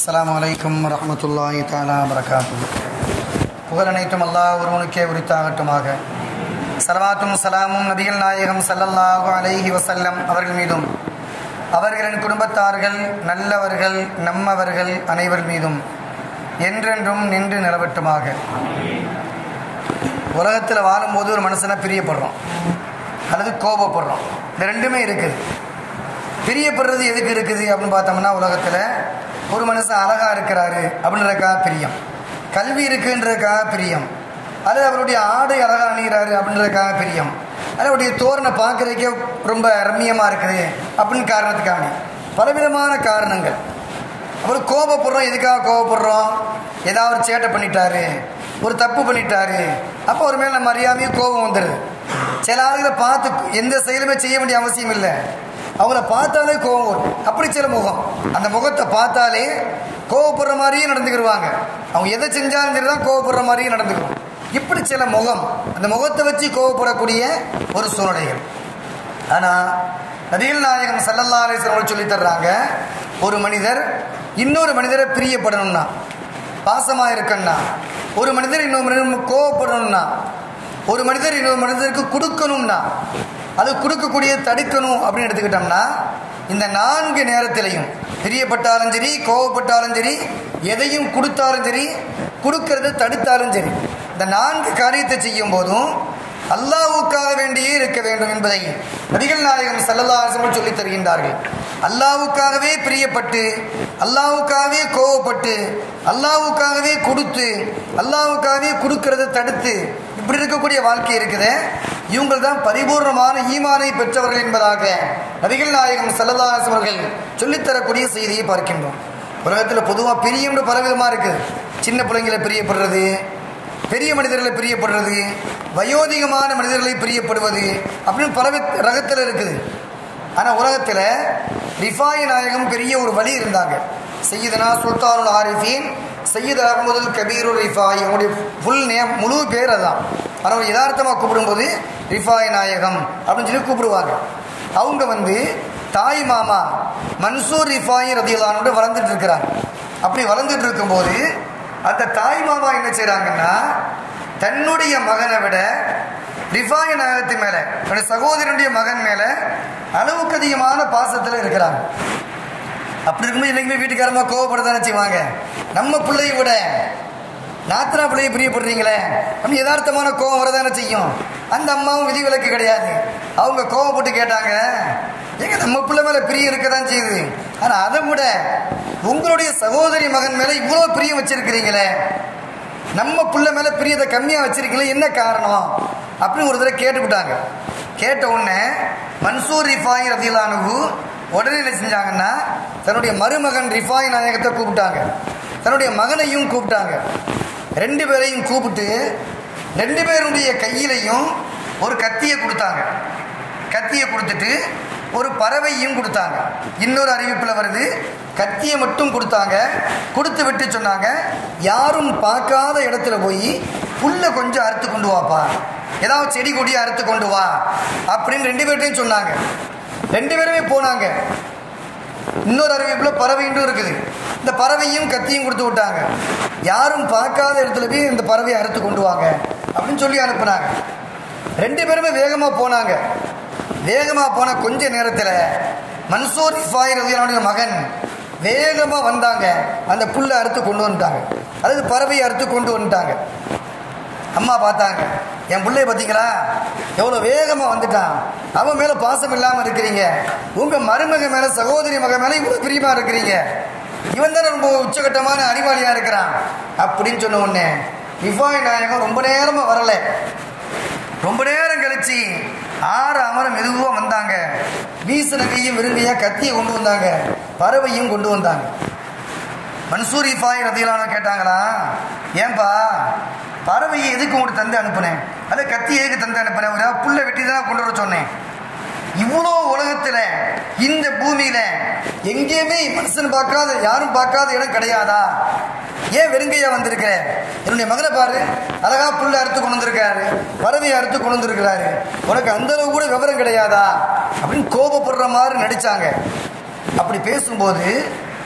அஸ்ஸலாமு அலைக்கும் வரஹ்மத்துல்லாஹி தஆலா வரகாத்து புகழ் அனைத்தும் அல்லாஹ் ஒருவனுக்கே உரித்தாகட்டுமாக சலவாத்தும் சலாமும் நபிகள் நாயகம் ஸல்லல்லாஹு அலைஹி வஸல்லம் அவர்கள் மீதும் அவர்களின் குடும்பத்தார்கள் நல்லவர்கள் நம்மவர்கள் அனைவர் மீதும் என்றென்றும் நின்று நிலவட்டுமாக உலகத்தில் வாழும்போது ஒரு மனுஷனை பிரியப்படுறோம் அல்லது கோபப்படுறோம் இந்த ரெண்டுமே இருக்குது பிரியப்படுறது எதுக்கு இருக்குது அப்படின்னு பார்த்தோம்னா உலகத்தில் ஒரு மனுஷன் அழகா இருக்கிறாரு அப்படின்றதுக்காக பிரியம் கல்வி இருக்குன்றதுக்காக பிரியம் அல்லது அவருடைய ஆடை அழகா அணிகிறாரு அப்படின்றதுக்காக பிரியம் அல்லது அவருடைய தோரணை பார்க்கறதுக்கே ரொம்ப ரம்மியமாக இருக்குது அப்படின்னு காரணத்துக்காக பலவிதமான காரணங்கள் அப்புறம் கோபப்படுறோம் எதுக்காக கோபப்படுறோம் ஏதாவது ஒரு சேட்டை பண்ணிட்டாரு ஒரு தப்பு பண்ணிட்டாரு அப்போ ஒரு மேலே நம்ம அறியாமையே கோபம் வந்துடுது சில ஆளுகளை பார்த்து எந்த செயலுமே செய்ய வேண்டிய அவசியம் இல்லை அவங்கள பார்த்தாலே கோபம் வரும் அப்படி சில முகம் அந்த முகத்தை பார்த்தாலே கோவப்படுற மாதிரியே நடந்துக்கிடுவாங்க அவங்க எதை செஞ்சாலும் சரி தான் கோவப்படுற மாதிரியே நடந்துக்கிறோம் இப்படி சில முகம் அந்த முகத்தை வச்சு கோவப்படக்கூடிய ஒரு சூழ்நிலைகள் ஆனால் நபிகள் நாயகம் சல்லல்லா அலிஸ்வர்கள் சொல்லி தர்றாங்க ஒரு மனிதர் இன்னொரு மனிதரை பிரியப்படணும்னா பாசமாக இருக்கணும்னா ஒரு மனிதர் இன்னொரு மனிதர் கோவப்படணும்னா ஒரு மனிதர் இன்னொரு மனிதருக்கு கொடுக்கணும்னா அது கொடுக்கக்கூடிய தடுக்கணும் அப்படின்னு எடுத்துக்கிட்டோம்னா இந்த நான்கு நேரத்திலையும் பிரியப்பட்டாலும் சரி கோவப்பட்டாலும் சரி எதையும் கொடுத்தாலும் சரி கொடுக்கறத தடுத்தாலும் சரி இந்த நான்கு காரியத்தை செய்யும் போதும் அல்லாவுக்காக வேண்டியே இருக்க வேண்டும் என்பதை நபிகள் நாயகம் சல்லல்லாசம் சொல்லித் தருகின்றார்கள் அல்லாவுக்காகவே பிரியப்பட்டு அல்லாவுக்காகவே கோவப்பட்டு அல்லாவுக்காகவே கொடுத்து அல்லாவுக்காகவே கொடுக்கறத தடுத்து இப்படி இருக்கக்கூடிய வாழ்க்கை இருக்குது இவங்க தான் பரிபூர்ணமான ஈமானை பெற்றவர்கள் என்பதாக நபிகள் நாயகம் சல்லல்லாசம் அவர்கள் சொல்லித்தரக்கூடிய செய்தியை பார்க்கின்றோம் உலகத்தில் பொதுவாக பிரியம்னு பலவிதமாக இருக்குது சின்ன பிள்ளைங்களை பிரியப்படுறது பெரிய மனிதர்களை பிரியப்படுறது வயோதிகமான மனிதர்களை பிரியப்படுவது அப்படின்னு பல ரகத்தில் இருக்குது ஆனால் உலகத்தில் ரிஃபாய் நாயகம் பெரிய ஒரு வழி இருந்தாங்க செய்யுதனா சுல்தானுல் ஆரிஃபீன் சையீத் அகமதுல் கபீருல் ரிஃபாய் அவங்களுடைய ஃபுல் நேம் முழு பேர் அதான் ஆனால் யதார்த்தமாக கூப்பிடும்போது ரிஃபாய் நாயகம் அப்படின்னு சொல்லி கூப்பிடுவாங்க அவங்க வந்து தாய் மாமா மன்சூர் ரிஃபாய் ரதியலானோட வளர்ந்துட்டு இருக்கிறாங்க அப்படி வளர்ந்துட்டு இருக்கும்போது அந்த தாய் மாமா என்ன செய்கிறாங்கன்னா தன்னுடைய மகனை விட ரிஃபாய நாயகத்து மேலே தன்னுடைய சகோதரனுடைய மகன் மேலே அளவுக்கு அதிகமான பாசத்தில் இருக்கிறாங்க அப்படி இருக்கும்போது இன்றைக்குமே வீட்டுக்காரமாக கோவப்படத்தானே செய்வாங்க நம்ம பிள்ளையை விட நாத்தனா பிள்ளையை பிரியப்படுறீங்களே அப்படி யதார்த்தமான கோவம் வரதானே செய்யும் அந்த அம்மாவும் விதிவிலக்கு கிடையாது அவங்க கோவப்பட்டு கேட்டாங்க ஏங்க நம்ம பிள்ளை மேலே பிரியம் இருக்க தான் செய்யுது ஆனால் அதை விட உங்களுடைய சகோதரி மகன் மேலே இவ்வளோ பிரியம் வச்சிருக்கிறீங்களே நம்ம பிள்ளை மேலே பிரியத்தை கம்மியாக வச்சிருக்கீங்களே என்ன காரணம் அப்படின்னு ஒரு தடவை கேட்டுவிட்டாங்க கேட்ட உடனே மன்சூர் ரிஃபாய் ரதிலானு உடனே என்ன செஞ்சாங்கன்னா தன்னுடைய மருமகன் ரிஃபாய் நாயகத்தை கூப்பிட்டாங்க தன்னுடைய மகனையும் கூப்பிட்டாங்க ரெண்டு பேரையும் கூப்பிட்டு ரெண்டு பேருடைய கையிலையும் ஒரு கத்தியை கொடுத்தாங்க கத்தியை கொடுத்துட்டு ஒரு பறவையும் கொடுத்தாங்க இன்னொரு அறிவிப்பில் வருது கத்தியை மட்டும் கொடுத்தாங்க கொடுத்து விட்டு சொன்னாங்க யாரும் பார்க்காத இடத்துல போய் புல்லை கொஞ்சம் அறுத்து கொண்டு வாப்பா ஏதாவது செடி கொடியை அறுத்து கொண்டு வா அப்படின்னு ரெண்டு பேர்ட்டையும் சொன்னாங்க ரெண்டு பேருமே போனாங்க இன்னொரு அறிவிப்பில் பறவைன்றும் இருக்குது இந்த பறவையும் கத்தியும் கொடுத்து விட்டாங்க யாரும் பார்க்காத இடத்துல போய் இந்த பறவையை அறுத்து கொண்டு வாங்க அப்படின்னு சொல்லி அனுப்புனாங்க ரெண்டு பேருமே வேகமாக போனாங்க வேகமாக போன கொஞ்ச நேரத்தில் மன்சூர் இஃபாய் ரவியனுடைய மகன் வேகமாக வந்தாங்க அந்த புல்லை அறுத்து கொண்டு வந்துட்டாங்க அதாவது பறவையை அறுத்து கொண்டு வந்துட்டாங்க அம்மா பார்த்தாங்க என் பிள்ளைய பார்த்தீங்களா எவ்வளோ வேகமாக வந்துட்டான் அவன் மேலே பாசம் இல்லாமல் இருக்கிறீங்க உங்கள் மருமக மேலே சகோதரி மக மேலே இவ்வளோ பிரியமாக இருக்கிறீங்க இவன் தானே ரொம்ப உச்சகட்டமான அறிவாளியாக இருக்கிறான் அப்படின்னு சொன்ன உடனே இஃபாய் நாயகம் ரொம்ப நேரமாக வரலை ரொம்ப நேரம் கழிச்சு ஆறு அமர மெதுவாக வந்தாங்க வீசின கையும் விரும்பியாக கத்தியை கொண்டு வந்தாங்க பறவையும் கொண்டு வந்தாங்க மன்சூர் இஃபாய் ரதியலான கேட்டாங்களா ஏன்பா பறவையை எதுக்கு உங்களுக்கு தந்து அனுப்புனேன் அதை கத்தி எதுக்கு தந்து அனுப்புனேன் ஒரு புல்லை வெட்டி தான் கொண்டு வர சொன்னேன் இவ்வளோ உலகத்தில் இந்த பூமியில் எங்கேயுமே மனுஷன் பார்க்காத யாரும் பார்க்காத இடம் கிடையாதா ஏன் வெறுங்கையா வந்திருக்கிற என்னுடைய மகனை பாரு அழகா புல்ல அறுத்து கொண்டு வந்திருக்காரு பறவையை அறுத்து கொண்டு வந்திருக்கிறாரு உனக்கு அந்த அளவு கூட விவரம் கிடையாதா அப்படின்னு கோபப்படுற மாதிரி நடிச்சாங்க அப்படி பேசும்போது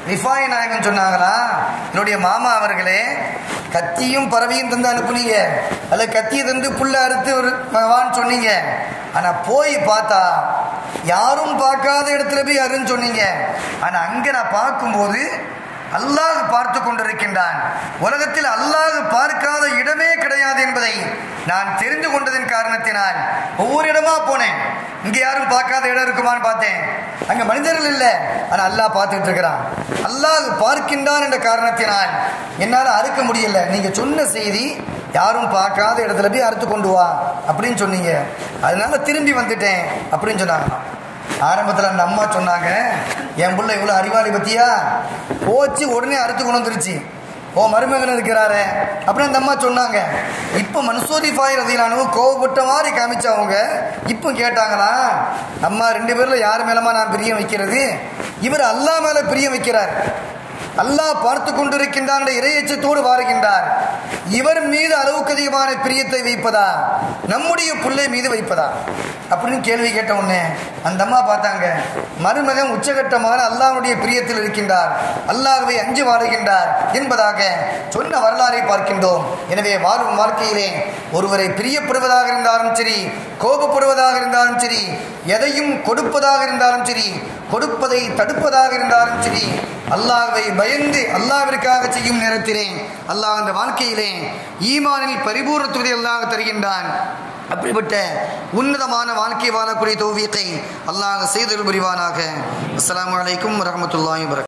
ரிஃபாய் நாயகன் சொன்னாங்களா என்னுடைய மாமா அவர்களே கத்தியும் பறவையும் தந்து அனுப்புனீங்க அல்ல கத்தியை தந்து புல்ல அறுத்து ஒரு வான்னு சொன்னீங்க ஆனா போய் பார்த்தா யாரும் பார்க்காத இடத்துல போய் அருன்னு சொன்னீங்க ஆனா அங்க நான் பார்க்கும்போது அல்லாஹ் பார்த்து கொண்டிருக்கின்றான் உலகத்தில் அல்லாஹ் பார்க்காத இடமே கிடையாது என்பதை நான் தெரிந்து கொண்டதின் காரணத்தினால் ஒவ்வொரு இடமா போனேன் இங்க யாரும் பார்க்காத இடம் இருக்குமான்னு பார்த்தேன் அங்க மனிதர்கள் இல்லை ஆனா அல்லாஹ் பார்த்துட்டு இருக்கிறான் அல்லாஹ் பார்க்கின்றான் என்ற காரணத்தினால் என்னால் அறுக்க முடியல நீங்க சொன்ன செய்தி யாரும் பார்க்காத இடத்துல போய் அறுத்து கொண்டு வா அப்படின்னு சொன்னீங்க அதனால திரும்பி வந்துட்டேன் அப்படின்னு சொன்னாங்க ஆரம்பத்தில் அந்த அம்மா சொன்னாங்க என் புள்ள இவ்வளோ அறிவாளி பத்தியா போச்சு உடனே அறுத்து கொண்டு வந்துருச்சு ஓ மருமகன் இருக்கிறாரு அப்படின்னு அந்த அம்மா சொன்னாங்க இப்போ மன்சூரி ஃபாய் ரதியிலானு கோவப்பட்ட மாதிரி காமிச்சவங்க இப்போ கேட்டாங்களா அம்மா ரெண்டு பேர்ல யார் மேலமா நான் பிரியம் வைக்கிறது இவர் அல்லாஹ் மேல பிரியம் வைக்கிறார் அல்லாஹ் பார்த்து கொண்டிருக்கின்றான் என்ற இறையச்சத்தோடு வாருகின்றார் இவர் மீது அளவுக்கு அதிகமான பிரியத்தை வைப்பதா நம்முடைய பிள்ளை மீது வைப்பதா அப்படின்னு கேள்வி கேட்ட உடனே அந்த அம்மா பார்த்தாங்க மருமகன் உச்சகட்டமான அல்லாஹ்வுடைய பிரியத்தில் இருக்கின்றார் அல்லாஹ்வை அஞ்சு வாழுகின்றார் என்பதாக சொன்ன வரலாறை பார்க்கின்றோம் எனவே வாழும் வாழ்க்கையிலே ஒருவரை பிரியப்படுவதாக இருந்தாலும் சரி கோபப்படுவதாக இருந்தாலும் சரி எதையும் கொடுப்பதாக இருந்தாலும் சரி கொடுப்பதை தடுப்பதாக இருந்தாலும் சரி அல்லாஹ்வை பயந்து அல்லாஹ்விற்காக செய்யும் நேரத்திலே அல்லாஹ் அந்த வாழ்க்கையிலே ஈமானில் பரிபூர்ணத்துவதை அல்லாஹ் தருகின்றான் அப்படிப்பட்ட உன்னதமான வாழ்க்கை வாழக்கூடிய தௌவியத்தை அல்லாஹ் செய்தல் புரிவானாக அஸ்ஸலாமு அலைக்கும் வரஹ்மத்துல்லாஹி வபரகாத்துஹு